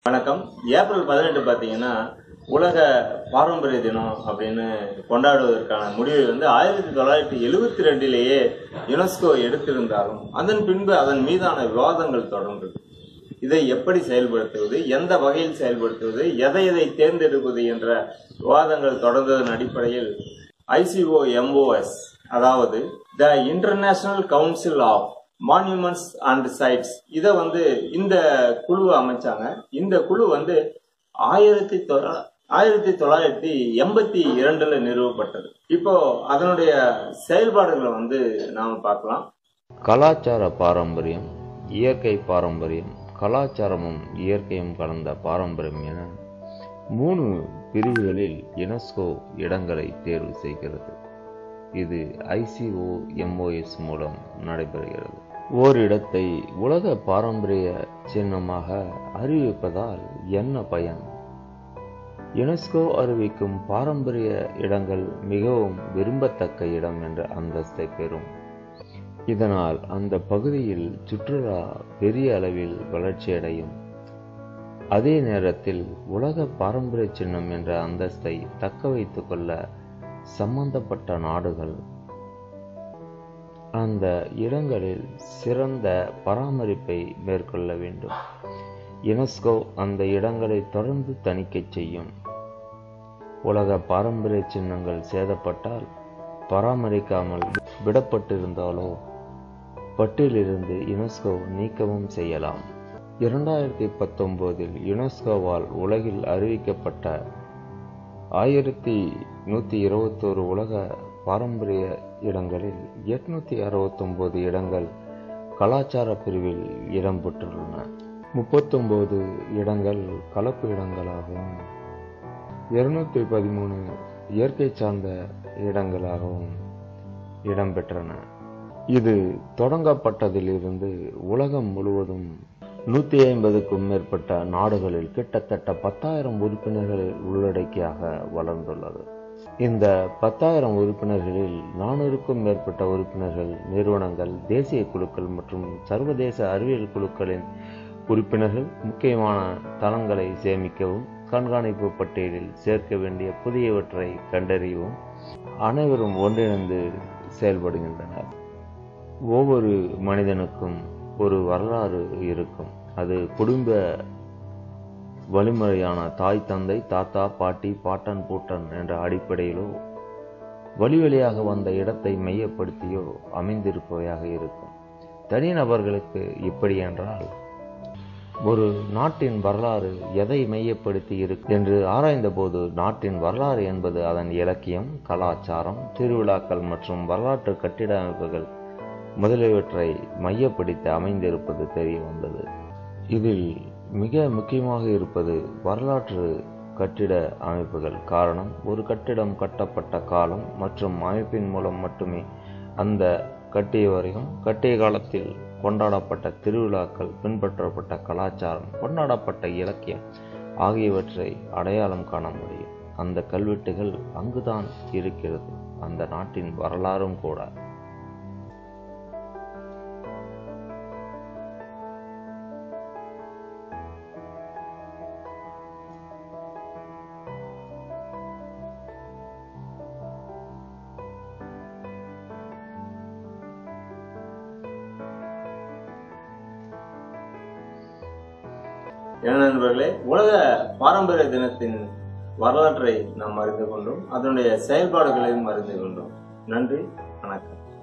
வணக்கம் ஏப்ரல் பதினெட்டு பார்த்தீங்கன்னா உலக பாரம்பரிய தினம் அப்படின்னு கொண்டாடுவதற்கான முடிவை வந்து ஆயிரத்தி தொள்ளாயிரத்தி எழுவத்தி ரெண்டிலேயே யுனெஸ்கோ எடுத்திருந்தாலும் அதன் பின்பு அதன் மீதான விவாதங்கள் தொடர்ந்தது இதை எப்படி செயல்படுத்துவது எந்த வகையில் செயல்படுத்துவது எதை எதை தேர்ந்தெடுப்பது என்ற விவாதங்கள் தொடர்ந்ததன் அடிப்படையில் ஐசிஓ எம்ஓஎஸ் அதாவது the international council of monuments and sites இதை வந்து இந்த குழுவை அமைச்சாங்க இந்த குழு வந்து ஆயிரத்தி தொள்ளா- ஆயிரத்தி தொள்ளாயிரத்தி எண்பத்தி இரண்டுல நிறுவப்பட்டது இப்போ அதனுடைய செயல்பாடுகளை வந்து நாம பார்க்கலாம் கலாச்சார பாரம்பரியம் இயற்கை பாரம்பரியம் கலாச்சாரமும் இயற்கையும் கலந்த பாரம்பரியம் என மூணு பிரிவுகளில் யுனெஸ்கோ இடங்களை தேர்வு செய்கிறது இது ஐசிஓ எம்ஓஎஸ் மூலம் நடைபெறுகிறது ஓரிடத்தை உலக பாரம்பரிய சின்னமாக அறிவிப்பதால் என்ன பயன் யுனெஸ்கோ அறிவிக்கும் பாரம்பரிய இடங்கள் மிகவும் விரும்பத்தக்க இடம் என்ற அந்தஸ்தை பெறும் இதனால் அந்த பகுதியில் சுற்றுலா பெரிய அளவில் வளர்ச்சியடையும் அதே நேரத்தில் உலக பாரம்பரிய சின்னம் என்ற அந்தஸ்தை தக்க வைத்துக் கொள்ள சம்பந்தப்பட்ட நாடுகள் அந்த இடங்களில் சிறந்த பராமரிப்பை மேற்கொள்ள வேண்டும் யுனெஸ்கோ அந்த இடங்களை தொடர்ந்து தணிக்கை செய்யும் உலக பாரம்பரிய சின்னங்கள் சேதப்பட்டால் பராமரிக்காமல் விடப்பட்டிருந்தாலோ பட்டியலிருந்து யுனெஸ்கோ நீக்கவும் செய்யலாம் இரண்டாயிரத்தி பத்தொன்பதில் யுனெஸ்கோவால் உலகில் அறிவிக்கப்பட்ட ஆயிரத்தி நூற்றி இருபத்தோரு உலக பாரம்பரிய இடங்களில் எட்நூத்தி அறுபத்தொன்பது இடங்கள் கலாச்சார பிரிவில் இடம்பெற்றுள்ளன முப்பத்தொன்பது இடங்கள் கலப்பு இடங்களாகவும் இருநூத்தி பதிமூணு இயற்கை சார்ந்த இடங்களாகவும் இடம்பெற்றன இது தொடங்கப்பட்டதிலிருந்து உலகம் முழுவதும் நூத்தி ஐம்பதுக்கும் மேற்பட்ட நாடுகளில் கிட்டத்தட்ட பத்தாயிரம் உறுப்பினர்களை உள்ளடக்கியாக வளர்ந்துள்ளது இந்த பத்தாயிரம் உறுப்பினர்களில் நானூறுக்கும் மேற்பட்ட உறுப்பினர்கள் நிறுவனங்கள் தேசிய குழுக்கள் மற்றும் சர்வதேச அறிவியல் குழுக்களின் உறுப்பினர்கள் முக்கியமான தளங்களை சேமிக்கவும் கண்காணிப்பு பட்டியலில் சேர்க்க வேண்டிய புதியவற்றை கண்டறியவும் அனைவரும் ஒன்றிணைந்து செயல்படுகின்றனர் ஒவ்வொரு மனிதனுக்கும் ஒரு வரலாறு இருக்கும் அது குடும்ப வழிமுறையான தாய் தந்தை தாத்தா பாட்டி பாட்டன் பூட்டன் என்ற அடிப்படையிலோ வழி வழியாக வந்த இடத்தை மையப்படுத்தியோ அமைந்திருப்பவையாக இருக்கும் தனிநபர்களுக்கு இப்படி என்றால் ஒரு நாட்டின் வரலாறு எதை மையப்படுத்தி இருக்கு என்று ஆராய்ந்தபோது நாட்டின் வரலாறு என்பது அதன் இலக்கியம் கலாச்சாரம் திருவிழாக்கள் மற்றும் வரலாற்று கட்டிட அமைப்புகள் முதலியவற்றை மையப்படுத்தி அமைந்திருப்பது தெரிய வந்தது இதில் மிக முக்கியமாக இருப்பது வரலாற்று கட்டிட அமைப்புகள் காரணம் ஒரு கட்டிடம் கட்டப்பட்ட காலம் மற்றும் அமைப்பின் மூலம் மட்டுமே அந்த கட்டிய வரையும் கட்டிய காலத்தில் கொண்டாடப்பட்ட திருவிழாக்கள் பின்பற்றப்பட்ட கலாச்சாரம் கொண்டாடப்பட்ட இலக்கியம் ஆகியவற்றை அடையாளம் காண முடியும் அந்த கல்வெட்டுகள் அங்குதான் இருக்கிறது அந்த நாட்டின் வரலாறும் கூட என்ன நண்பர்களே உலக பாரம்பரிய தினத்தின் வரலாற்றை நாம் அறிந்து கொண்டோம் அதனுடைய செயல்பாடுகளையும் அறிந்து கொண்டோம் நன்றி வணக்கம்